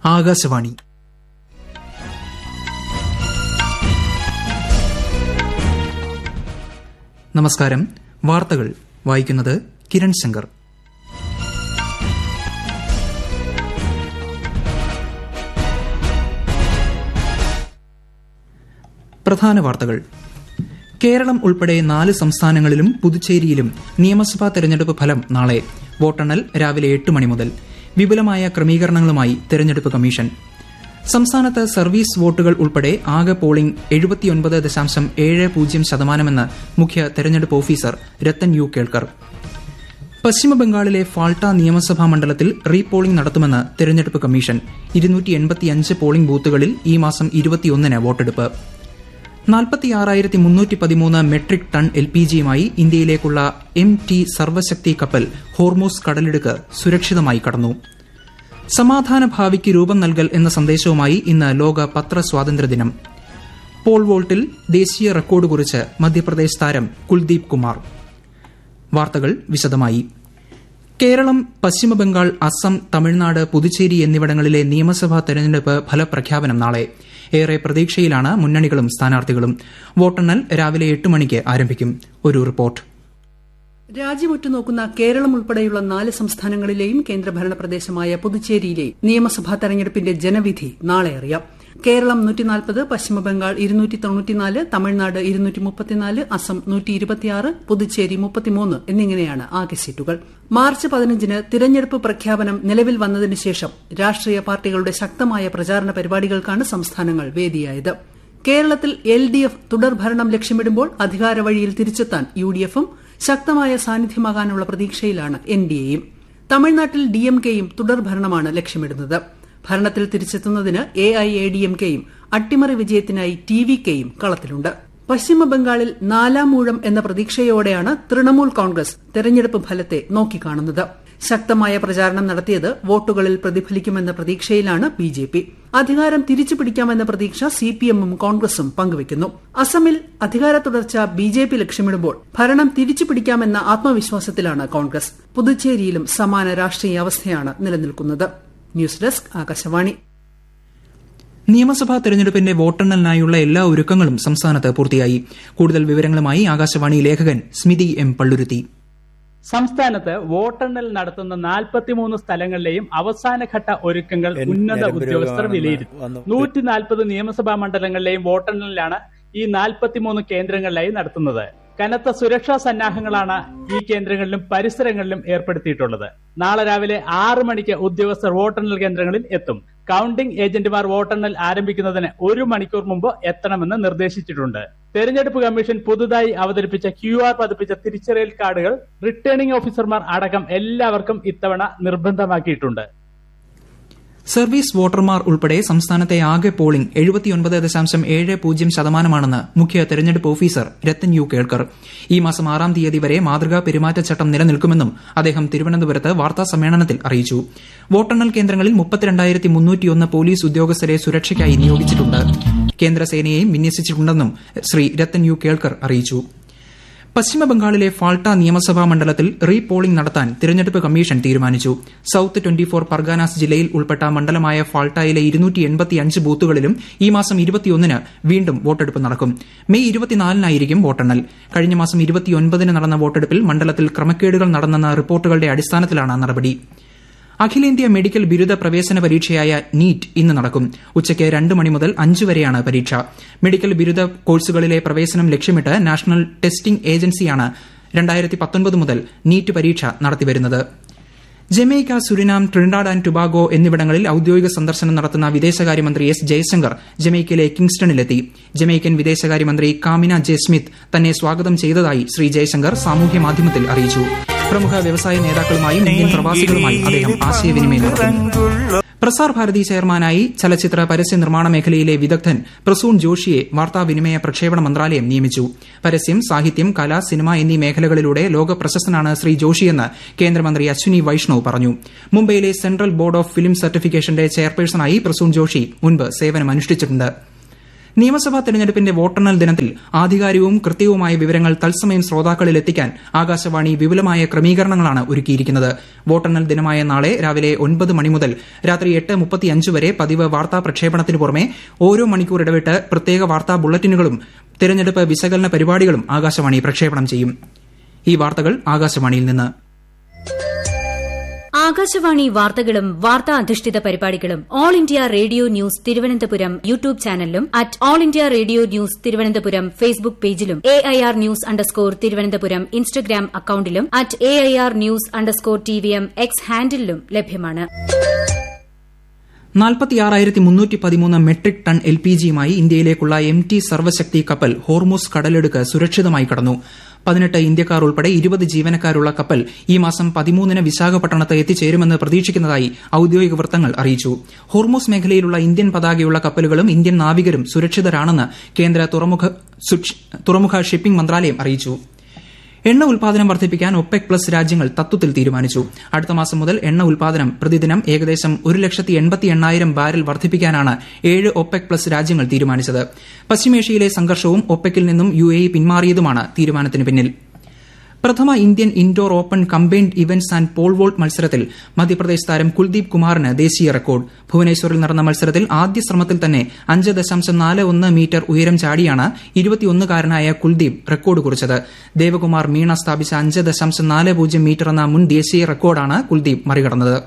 ആകാശവാണി നമസ്കാരം വാർത്തകൾ വായിക്കുന്നത് കിരൺ ശങ്കർ പ്രധാന വാർത്തകൾ കേരളം ഉൾപ്പെടെ നാല് സംസ്ഥാനങ്ങളിലും പുതുച്ചേരിയിലും നിയമസഭാ തെരഞ്ഞെടുപ്പ് ഫലം നാളെ വോട്ടെണ്ണൽ രാവിലെ എട്ട് മണി മുതൽ വിപുലമായ ക്രമീകരണങ്ങളുമായി തെരഞ്ഞെടുപ്പ് കമ്മീഷൻ സംസ്ഥാനത്ത് സർവീസ് വോട്ടുകൾ ഉൾപ്പെടെ ആകെ പോളിംഗ് എഴുപത്തിയൊൻപത് ദശാംശം ഏഴ് പൂജ്യം ശതമാനമെന്ന് മുഖ്യ തെരഞ്ഞെടുപ്പ് ഓഫീസർ രത്തൻ യു കേൾക്കർ പശ്ചിമബംഗാളിലെ ഫാൾട്ട നിയമസഭാ മണ്ഡലത്തിൽ റീപോളിംഗ് നടത്തുമെന്ന് തെരഞ്ഞെടുപ്പ് കമ്മീഷൻ പോളിംഗ് ബൂത്തുകളിൽ ഈ മാസം ഇരുപത്തിയൊന്നിന് വോട്ടെടുപ്പ് നാൽപ്പത്തിയാറായിരത്തി മുന്നൂറ്റി പതിമൂന്ന് മെട്രിക് ടൺ എൽ പി ജിയുമായി ഇന്ത്യയിലേക്കുള്ള എം ടി സർവശക്തി കപ്പൽ ഹോർമോസ് കടലിടുക്ക് സുരക്ഷിതമായി കടന്നു സമാധാന ഭാവിക്ക് രൂപം നൽകൽ എന്ന സന്ദേശവുമായി ഇന്ന് ലോക പത്ര സ്വാതന്ത്ര്യദിനം പോൾ വോൾട്ടിൽ ദേശീയ റെക്കോർഡ് കുറിച്ച് മധ്യപ്രദേശ് താരം കുൽദീപ് കുമാർ വാർത്തകൾ വിശദമായി കേരളം പശ്ചിമബംഗാൾ അസം തമിഴ്നാട് പുതുച്ചേരി എന്നിവിടങ്ങളിലെ നിയമസഭാ തെരഞ്ഞെടുപ്പ് ഫലപ്രഖ്യാപനം നാളെ ഏറെ പ്രതീക്ഷയിലാണ് മുന്നണികളും സ്ഥാനാർത്ഥികളും വോട്ടെണ്ണൽ രാവിലെ എട്ട് മണിക്ക് ആരംഭിക്കും ഒരു റിപ്പോർട്ട് രാജ്യം ഉറ്റുനോക്കുന്ന കേരളം ഉൾപ്പെടെയുള്ള നാല് സംസ്ഥാനങ്ങളിലെയും കേന്ദ്രഭരണ പ്രദേശമായ പുതുച്ചേരിയിലെ നിയമസഭാ തെരഞ്ഞെടുപ്പിന്റെ ജനവിധി നാളെ അറിയാം കേരളം നൂറ്റിനാൽപ്പത് പശ്ചിമബംഗാൾ ഇരുന്നൂറ്റി തൊണ്ണൂറ്റിനാല് തമിഴ്നാട് ഇരുന്നൂറ്റി മുപ്പത്തിനാല് അസം നൂറ്റി ഇരുപത്തിയാറ് പുതുച്ചേരി മുപ്പത്തിമൂന്ന് എന്നിങ്ങനെയാണ് ആകെ സീറ്റുകൾ മാർച്ച് പതിനഞ്ചിന് തിരഞ്ഞെടുപ്പ് പ്രഖ്യാപനം നിലവിൽ വന്നതിന് ശേഷം രാഷ്ട്രീയ പാർട്ടികളുടെ ശക്തമായ പ്രചാരണ പരിപാടികൾക്കാണ് സംസ്ഥാനങ്ങൾ വേദിയായത് കേരളത്തിൽ എൽ ഡി എഫ് തുടർഭരണം ലക്ഷ്യമിടുമ്പോൾ അധികാര വഴിയിൽ തിരിച്ചെത്താൻ യു ഡി എഫും ശക്തമായ സാന്നിധ്യമാകാനുള്ള പ്രതീക്ഷയിലാണ് എൻ ഡി എയും തമിഴ്നാട്ടിൽ ഡി എം കെയും തുടർഭരണമാണ് ലക്ഷ്യമിടുന്നത് ഭരണത്തിൽ തിരിച്ചെത്തുന്നതിന് A I A D M കെയും അട്ടിമറി വിജയത്തിനായി ടി വി കെയും കളത്തിലുണ്ട് പശ്ചിമബംഗാളിൽ നാലാം മൂഴം എന്ന പ്രതീക്ഷയോടെയാണ് തൃണമൂൽ കോൺഗ്രസ് തെരഞ്ഞെടുപ്പ് ഫലത്തെ നോക്കിക്കാണുന്നത് ശക്തമായ പ്രചാരണം നടത്തിയത് വോട്ടുകളിൽ പ്രതിഫലിക്കുമെന്ന പ്രതീക്ഷയിലാണ് ബി ജെ പി അധികാരം തിരിച്ചുപിടിക്കാമെന്ന പ്രതീക്ഷ സി പി എമ്മും കോൺഗ്രസും പങ്കുവയ്ക്കുന്നു അസമിൽ അധികാര തുടർച്ച ബി ജെ പി ലക്ഷ്യമിടുമ്പോൾ ഭരണം തിരിച്ചുപിടിക്കാമെന്ന ആത്മവിശ്വാസത്തിലാണ് കോൺഗ്രസ് പുതുച്ചേരിയിലും സമാന രാഷ്ട്രീയ അവസ്ഥയാണ് നിലനിൽക്കുന്നത് ന്യൂസ് ഡെസ്ക് ആകാശവാണി നിയമസഭാ തെരഞ്ഞെടുപ്പിന്റെ വോട്ടെണ്ണലിനായുള്ള എല്ലാ ഒരുക്കങ്ങളും സംസ്ഥാനത്ത് പൂർത്തിയായി കൂടുതൽ വിവരങ്ങളുമായി ആകാശവാണി ലേഖകൻ സ്മിതി എം പള്ളുരുത്തി സംസ്ഥാനത്ത് വോട്ടെണ്ണൽ നടത്തുന്ന നാൽപ്പത്തിമൂന്ന് സ്ഥലങ്ങളിലെയും അവസാനഘട്ട ഒരുക്കങ്ങൾ ഉന്നത ഉദ്യോഗസ്ഥർ വിലയിരുത്തി നൂറ്റി നാൽപ്പത് നിയമസഭാ മണ്ഡലങ്ങളിലെയും വോട്ടെണ്ണലിലാണ് ഈ നാൽപ്പത്തിമൂന്ന് കേന്ദ്രങ്ങളിലായി നടത്തുന്നത് കനത്ത സുരക്ഷാ സന്നാഹങ്ങളാണ് ഈ കേന്ദ്രങ്ങളിലും പരിസരങ്ങളിലും ഏർപ്പെടുത്തിയിട്ടുള്ളത് നാളെ രാവിലെ ആറ് മണിക്ക് ഉദ്യോഗസ്ഥർ വോട്ടെണ്ണൽ കേന്ദ്രങ്ങളിൽ എത്തും കൌണ്ടിംഗ് ഏജന്റുമാർ വോട്ടെണ്ണൽ ആരംഭിക്കുന്നതിന് ഒരു മണിക്കൂർ മുമ്പ് എത്തണമെന്ന് നിർദ്ദേശിച്ചിട്ടുണ്ട് തെരഞ്ഞെടുപ്പ് കമ്മീഷൻ പുതുതായി അവതരിപ്പിച്ച ക്യു ആർ പതിപ്പിച്ച തിരിച്ചറിയൽ കാർഡുകൾ റിട്ടേണിംഗ് ഓഫീസർമാർ അടക്കം എല്ലാവർക്കും ഇത്തവണ നിർബന്ധമാക്കിയിട്ടുണ്ട് സർവീസ് വോട്ടർമാർ ഉൾപ്പെടെ സംസ്ഥാനത്തെ ആകെ പോളിംഗ് എഴുപത്തിയൊൻപത് ദശാംശം ഏഴ് പൂജ്യം ശതമാനമാണെന്ന് മുഖ്യ തെരഞ്ഞെടുപ്പ് ഓഫീസർ രത്തൻ യു കേൾക്കർ ഈ മാസം ആറാം തീയതി വരെ മാതൃകാ പെരുമാറ്റച്ചട്ടം നിലനിൽക്കുമെന്നും അദ്ദേഹം തിരുവനന്തപുരത്ത് വാർത്താ സമ്മേളനത്തിൽ അറിയിച്ചു വോട്ടെണ്ണൽ കേന്ദ്രങ്ങളിൽ മുപ്പത്തിരണ്ടായിരത്തി മുന്നൂറ്റിയൊന്ന് പോലീസ് ഉദ്യോഗസ്ഥരെ സുരക്ഷയ്ക്കായി നിയോഗിച്ചിട്ടുണ്ട് കേന്ദ്രസേനയെയും വിന്യസിച്ചിട്ടുണ്ടെന്നും ശ്രീ രത്തൻ യു കേൾക്കർ അറിയിച്ചു പശ്ചിമബംഗാളിലെ ഫാൾട്ട നിയമസഭാ മണ്ഡലത്തിൽ റീ പോളിംഗ് നടത്താൻ തിരഞ്ഞെടുപ്പ് കമ്മീഷൻ തീരുമാനിച്ചു സൌത്ത് ട്വന്റി ഫോർ പർഗാനാസ് ജില്ലയിൽ ഉൾപ്പെട്ട മണ്ഡലമായ ഫാൾട്ടയിലെ ബൂത്തുകളിലും ഈ മാസം ഇരുപത്തിയൊന്നിന് വീണ്ടും വോട്ടെടുപ്പ് നടക്കും മെയ് ഇരുപത്തിനാലിനായിരിക്കും വോട്ടെണ്ണൽ കഴിഞ്ഞ മാസം ഇരുപത്തിയൊൻപതിന് നടന്ന വോട്ടെടുപ്പിൽ മണ്ഡലത്തിൽ ക്രമക്കേടുകൾ നടന്നെന്ന റിപ്പോർട്ടുകളുടെ അടിസ്ഥാനത്തിലാണ് നടപടി അഖിലേന്ത്യാ മെഡിക്കൽ ബിരുദ പ്രവേശന പരീക്ഷയായ നീറ്റ് ഇന്ന് നടക്കും ഉച്ചയ്ക്ക് രണ്ട് മണി മുതൽ അഞ്ച് വരെയാണ് പരീക്ഷ മെഡിക്കൽ ബിരുദ കോഴ്സുകളിലെ പ്രവേശനം ലക്ഷ്യമിട്ട് നാഷണൽ ടെസ്റ്റിംഗ് ഏജൻസിയാണ് മുതൽ നീറ്റ് പരീക്ഷ നടത്തിവരുന്നത് Jamaica Suriname Trinidad and Tobago എന്നിവിടങ്ങളിൽ ഔദ്യോഗിക സന്ദർശനം നടത്തുന്ന വിദേശകാര്യമന്ത്രി എസ് ജയശങ്കർ ജമൈക്കയിലെ കിങ്സ്റ്റണിലെത്തി ജമൈക്കൻ വിദേശകാര്യമന്ത്രി കാമിന ജെ സ്മിത്ത് തന്നെ സ്വാഗതം ചെയ്തതായി ശ്രീ ജയശങ്കർ സാമൂഹ്യ മാധ്യമത്തിൽ അറിയിച്ചു പ്രമുഖ വ്യവസായ നേതാക്കളുമായും ഇന്ത്യൻ പ്രവാസികളുമായും അദ്ദേഹം ആശയവിനിമയം നടത്തി പ്രസാർ ഭാരതി ചെയർമാനായി ചലച്ചിത്ര പരസ്യ നിർമ്മാണ മേഖലയിലെ വിദഗ്ധൻ പ്രസൂൺ ജോഷിയെ വാർത്താവിനിമയ പ്രക്ഷേപണ മന്ത്രാലയം നിയമിച്ചു പരസ്യം സാഹിത്യം കല സിനിമ എന്നീ മേഖലകളിലൂടെ ലോക പ്രശസ്തനാണ് ശ്രീ ജോഷിയെന്ന് കേന്ദ്രമന്ത്രി അശ്വിനി വൈഷ്ണവ് പറഞ്ഞു മുംബൈയിലെ സെൻട്രൽ ബോർഡ് ഓഫ് ഫിലിം സർട്ടിഫിക്കേഷന്റെ ചെയർപേഴ്സണായി പ്രസൂൺ ജോഷി മുൻപ് സേവനമനുഷ്ഠിച്ചിട്ടുണ്ട് നിയമസഭാ തെരഞ്ഞെടുപ്പിന്റെ വോട്ടെണ്ണൽ ദിനത്തിൽ ആധികാരികവും കൃത്യവുമായ വിവരങ്ങൾ തത്സമയം ശ്രോതാക്കളിൽ എത്തിക്കാൻ ആകാശവാണി വിപുലമായ ക്രമീകരണങ്ങളാണ് ഒരുക്കിയിരിക്കുന്നത് വോട്ടെണ്ണൽ ദിനമായ നാളെ രാവിലെ ഒൻപത് മണി മുതൽ രാത്രി എട്ട് മുപ്പത്തിയഞ്ച് വരെ പതിവ് വാർത്താ പ്രക്ഷേപണത്തിനു പുറമെ ഓരോ മണിക്കൂർ ഇടവിട്ട് പ്രത്യേക വാർത്താ ബുള്ളറ്റിനുകളും തെരഞ്ഞെടുപ്പ് വിശകലന പരിപാടികളും ആകാശവാണി പ്രക്ഷേപണം ചെയ്യും ഈ വാർത്തകൾ ആകാശവാണിയിൽ നിന്ന് ആകാശവാണി വാർത്തകളും വാർത്താ അധിഷ്ഠിത പരിപാടികളും all India radio news Thiruvananthapuram YouTube ചാനലിലും at all India radio news Thiruvananthapuram Facebook പേജിലും A I R news underscore Thiruvananthapuram Instagram അക്കൌണ്ടിലും at A I R news underscore T V M X ഹാൻഡിലും ലഭ്യമാണ് മെട്രിക് ടൺ എൽ പി ജിയുമായി ഇന്ത്യയിലേക്കുള്ള M T സർവശക്തി കപ്പൽ Hormuz കടലിടുക്ക് സുരക്ഷിതമായി കടന്നു പതിനെട്ട് ഇന്ത്യക്കാർ ഉൾപ്പെടെ ഇരുപത് ജീവനക്കാരുള്ള കപ്പൽ ഈ മാസം പതിമൂന്നിന് വിശാഖപട്ടണത്ത് എത്തിച്ചേരുമെന്ന് പ്രതീക്ഷിക്കുന്നതായി ഔദ്യോഗിക വൃത്തങ്ങൾ അറിയിച്ചു ഹോർമൂസ് മേഖലയിലുള്ള ഇന്ത്യൻ പതാകയുള്ള കപ്പലുകളും ഇന്ത്യൻ നാവികരും സുരക്ഷിതരാണെന്ന് കേന്ദ്ര തുറമുഖ ഷിപ്പിംഗ് മന്ത്രാലയം അറിയിച്ചു എണ്ണ ഉൽപാദനം വർദ്ധിപ്പിക്കാൻ ഒപെക് പ്ലസ് രാജ്യങ്ങൾ തത്വത്തിൽ തീരുമാനിച്ചു അടുത്ത മാസം മുതൽ എണ്ണ ഉൽപാദനം പ്രതിദിനം ഏകദേശം ഒരു ലക്ഷത്തി എൺപത്തി എണ്ണായിരം ബാരൽ വർദ്ധിപ്പിക്കാനാണ് ഏഴ് ഒപെക് പ്ലസ് രാജ്യങ്ങൾ തീരുമാനിച്ചത് പശ്ചിമേഷ്യയിലെ സംഘർഷവും ഒപെക്കിൽ നിന്നും യു എ പിന്മാറിയതുമാണ് തീരുമാനത്തിന് പിന്നിൽ പ്രഥമ Indian indoor open combined events and pole vault മത്സരത്തിൽ മധ്യപ്രദേശ് താരം കുൽദീപ് കുമാറിന് ദേശീയ റെക്കോർഡ് ഭുവനേശ്വറിൽ നടന്ന മത്സരത്തിൽ ആദ്യ ശ്രമത്തിൽ തന്നെ അഞ്ച് ദശാംശം നാല് ഒന്ന് മീറ്റർ ഉയരം ചാടിയാണ് ഇരുപത്തിയൊന്നുകാരനായ കുൽദീപ് റെക്കോർഡ് കുറിച്ചത് ദേവകുമാർ മീണ സ്ഥാപിച്ച അഞ്ച് ദശാംശം നാല് പൂജ്യം മീറ്റർ എന്ന മുൻ ദേശീയ റെക്കോർഡാണ് കുൽദീപ് മറികടന്നത്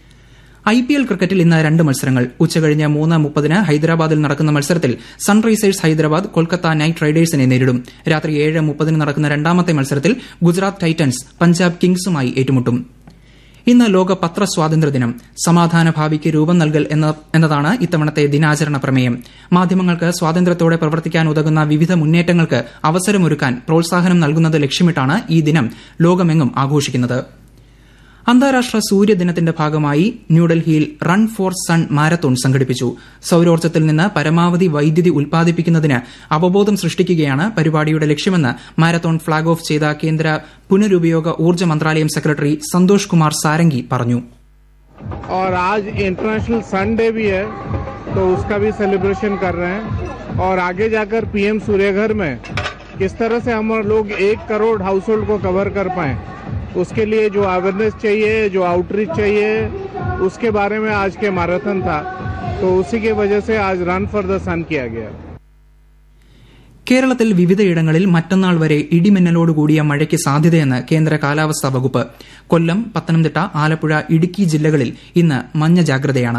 ഐ പി എൽ ക്രിക്കറ്റിൽ ഇന്ന് രണ്ട് മത്സരങ്ങൾ ഉച്ചകഴിഞ്ഞ് മൂന്ന് മുപ്പതിന് ഹൈദരാബാദിൽ നടക്കുന്ന മത്സരത്തിൽ സൺറൈസേഴ്സ് ഹൈദരാബാദ് കൊൽക്കത്ത നൈറ്റ് റൈഡേഴ്സിനെ നേരിടും രാത്രി ഏഴ് മുപ്പതിന് നടക്കുന്ന രണ്ടാമത്തെ മത്സരത്തിൽ ഗുജറാത്ത് ടൈറ്റൻസ് പഞ്ചാബ് കിങ്സുമായി ഏറ്റുമുട്ടും ഇന്ന് ലോക പത്ര സ്വാതന്ത്ര്യ ദിനം സമാധാന ഭാവിക്ക് രൂപം നൽകൽ എന്നതാണ് ഇത്തവണത്തെ ദിനാചരണ പ്രമേയം മാധ്യമങ്ങൾക്ക് സ്വാതന്ത്ര്യത്തോടെ പ്രവർത്തിക്കാൻ ഉതകുന്ന വിവിധ മുന്നേറ്റങ്ങൾക്ക് അവസരമൊരുക്കാൻ പ്രോത്സാഹനം നൽകുന്നത് ലക്ഷ്യമിട്ടാണ് ഈ ദിനം ലോകമെങ്ങും ആഘോഷിക്കുന്നത് അന്താരാഷ്ട്ര സൂര്യദിനത്തിന്റെ ഭാഗമായി ന്യൂഡൽഹിയിൽ റൺ ഫോർ സൺ മാരത്തോൺ സംഘടിപ്പിച്ചു സൌരോർജ്ജത്തിൽ നിന്ന് പരമാവധി വൈദ്യുതി ഉൽപ്പാദിപ്പിക്കുന്നതിന് അവബോധം സൃഷ്ടിക്കുകയാണ് പരിപാടിയുടെ ലക്ഷ്യമെന്ന് മാരത്തോൺ ഫ്ളാഗ് ഓഫ് ചെയ്ത കേന്ദ്ര പുനരുപയോഗ ഊർജ്ജ മന്ത്രാലയം സെക്രട്ടറി സന്തോഷ് കുമാർ സാരംഗി പറഞ്ഞു और आज इंटरनेशनल सन डे भी है तो उसका भी सेलिब्रेशन कर रहे हैं और आगे जाकर पीएम सूर्यघर में किस तरह से हम लोग एक करोड़ हाउस होल्ड को कवर कर पाए उसके लिए जो अवेयरनेस चाहिए जो आउटरीच चाहिए उसके बारे में आज के मैराथन था तो उसी की वजह से आज रन फॉर द सन किया गया കേരളത്തിൽ വിവിധയിടങ്ങളിൽ മറ്റന്നാൾ വരെ ഇടിമിന്നലോടുകൂടിയ മഴയ്ക്ക് സാധ്യതയെന്ന് കേന്ദ്ര കാലാവസ്ഥാ വകുപ്പ് കൊല്ലം പത്തനംതിട്ട ആലപ്പുഴ ഇടുക്കി ജില്ലകളിൽ ഇന്ന് മഞ്ഞ ജാഗ്രതയാണ്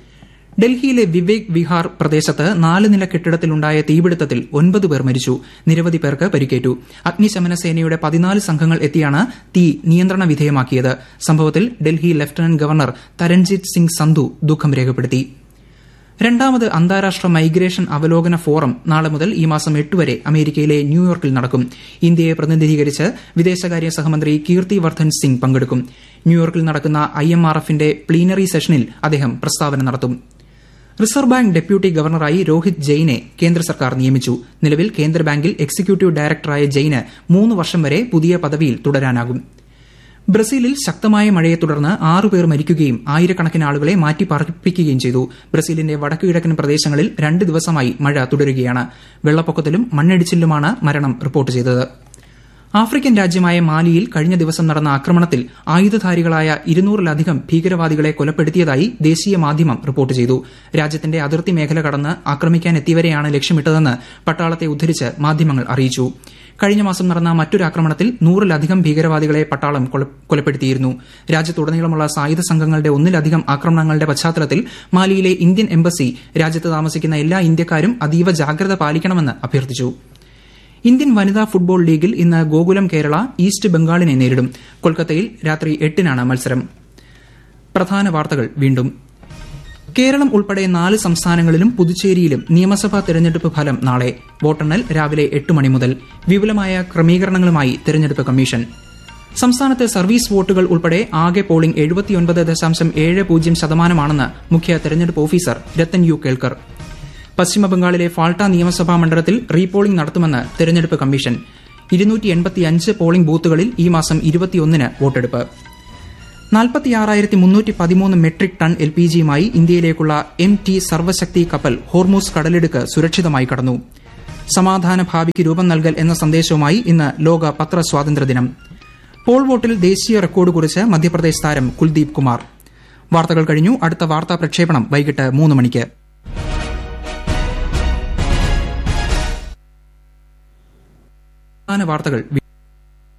ഡൽഹിയിലെ വിവേക് വിഹാർ പ്രദേശത്ത് നാല് നില കെട്ടിടത്തിലുണ്ടായ തീപിടുത്തത്തിൽ ഒൻപത് പേർ മരിച്ചു നിരവധി പേർക്ക് പരിക്കേറ്റു അഗ്നിശമന സേനയുടെ പതിനാല് സംഘങ്ങൾ എത്തിയാണ് തീ നിയന്ത്രണ വിധേയമാക്കിയത് സംഭവത്തിൽ ഡൽഹി ലഫ്റ്റനന്റ് ഗവർണർ തരൺജിത് സിംഗ് സന്ധു ദുഃഖം രേഖപ്പെടുത്തി രണ്ടാമത് അന്താരാഷ്ട്ര മൈഗ്രേഷൻ അവലോകന ഫോറം നാളെ മുതൽ ഈ മാസം എട്ട് വരെ അമേരിക്കയിലെ ന്യൂയോർക്കിൽ നടക്കും ഇന്ത്യയെ പ്രതിനിധീകരിച്ച് വിദേശകാര്യ സഹമന്ത്രി കീർത്തി വർദ്ധൻ സിംഗ് പങ്കെടുക്കും ന്യൂയോർക്കിൽ നടക്കുന്ന ഐ എം ആർ എഫിന്റെ പ്ലീനറി സെഷനിൽ അദ്ദേഹം പ്രസ്താവന നടത്തും റിസർവ് ബാങ്ക് ഡെപ്യൂട്ടി ഗവർണറായി രോഹിത് ജെയിനെ കേന്ദ്ര സർക്കാർ നിയമിച്ചു നിലവിൽ കേന്ദ്ര ബാങ്കിൽ എക്സിക്യൂട്ടീവ് ഡയറക്ടറായ ജെയിന് മൂന്ന് വർഷം വരെ പുതിയ പദവിയിൽ തുടരാനാകും ബ്രസീലിൽ ശക്തമായ മഴയെ തുടർന്ന് ആറ് പേർ മരിക്കുകയും ആയിരക്കണക്കിന് ആളുകളെ മാറ്റിപ്പാർപ്പിക്കുകയും ചെയ്തു ബ്രസീലിന്റെ വടക്കുകിഴക്കൻ പ്രദേശങ്ങളിൽ രണ്ട് ദിവസമായി മഴ തുടരുകയാണ് വെള്ളപ്പൊക്കത്തിലും മണ്ണിടിച്ചിലുമാണ് മരണം റിപ്പോർട്ട് ചെയ്തത് ആഫ്രിക്കൻ രാജ്യമായ മാലിയിൽ കഴിഞ്ഞ ദിവസം നടന്ന ആക്രമണത്തിൽ ആയുധധാരികളായ ഇരുന്നൂറിലധികം ഭീകരവാദികളെ കൊലപ്പെടുത്തിയതായി ദേശീയ മാധ്യമം റിപ്പോർട്ട് ചെയ്തു രാജ്യത്തിന്റെ അതിർത്തി മേഖല കടന്ന് ആക്രമിക്കാനെത്തിയവരെയാണ് ലക്ഷ്യമിട്ടതെന്ന് പട്ടാളത്തെ ഉദ്ധരിച്ച് മാധ്യമങ്ങൾ അറിയിച്ചു കഴിഞ്ഞ മാസം നടന്ന മറ്റൊരു ആക്രമണത്തിൽ നൂറിലധികം ഭീകരവാദികളെ പട്ടാളം കൊലപ്പെടുത്തിയിരുന്നു രാജ്യത്തുടനീളമുള്ള സായുധ സംഘങ്ങളുടെ ഒന്നിലധികം ആക്രമണങ്ങളുടെ പശ്ചാത്തലത്തിൽ മാലിയിലെ ഇന്ത്യൻ എംബസി രാജ്യത്ത് താമസിക്കുന്ന എല്ലാ ഇന്ത്യക്കാരും അതീവ ജാഗ്രത പാലിക്കണമെന്ന് അഭ്യർത്ഥിച്ചു ഇന്ത്യൻ വനിതാ ഫുട്ബോൾ ലീഗിൽ ഇന്ന് ഗോകുലം കേരള ഈസ്റ്റ് ബംഗാളിനെ നേരിടും കൊൽക്കത്തയിൽ രാത്രി എട്ടിനാണ് മത്സരം പ്രധാന വാർത്തകൾ വീണ്ടും കേരളം ഉൾപ്പെടെ നാല് സംസ്ഥാനങ്ങളിലും പുതുച്ചേരിയിലും നിയമസഭാ തെരഞ്ഞെടുപ്പ് ഫലം നാളെ വോട്ടെണ്ണൽ രാവിലെ എട്ട് മണി മുതൽ വിപുലമായ ക്രമീകരണങ്ങളുമായി തെരഞ്ഞെടുപ്പ് കമ്മീഷൻ സംസ്ഥാനത്ത് സർവീസ് വോട്ടുകൾ ഉൾപ്പെടെ ആകെ പോളിംഗ് എഴുപത്തിയൊൻപത് ദശാംശം ഏഴ് പൂജ്യം ശതമാനമാണെന്ന് മുഖ്യ തെരഞ്ഞെടുപ്പ് ഓഫീസർ രത്തൻ യു കേൾക്കർ പശ്ചിമബംഗാളിലെ ഫാൾട്ട നിയമസഭാ മണ്ഡലത്തിൽ റീപോളിംഗ് നടത്തുമെന്ന് തെരഞ്ഞെടുപ്പ് കമ്മീഷൻ ഇരുന്നൂറ്റി പോളിംഗ് ബൂത്തുകളിൽ ഈ മാസം ഇരുപത്തിയൊന്നിന് വോട്ടെടുപ്പ് നാൽപ്പത്തിയാറായിരത്തി മുന്നൂറ്റി പതിമൂന്ന് മെട്രിക് ടൺ എൽ പി ജിയുമായി ഇന്ത്യയിലേക്കുള്ള എം ടി സർവശക്തി കപ്പൽ ഹോർമൂസ് കടലിടുക്ക് സുരക്ഷിതമായി കടന്നു സമാധാന ഭാവിക്ക് രൂപം നൽകൽ എന്ന സന്ദേശവുമായി ഇന്ന് ലോക പത്രസ്വാതന്ത്ര്യ ദിനം പോൾ വോട്ടിൽ ദേശീയ റെക്കോർഡ് കുറിച്ച് മധ്യപ്രദേശ് താരം കുൽദീപ് കുമാർ വാർത്തകൾ കഴിഞ്ഞു അടുത്ത വാർത്താ പ്രക്ഷേപണം വൈകിട്ട് മൂന്ന് മണിക്ക് വാർത്തകൾ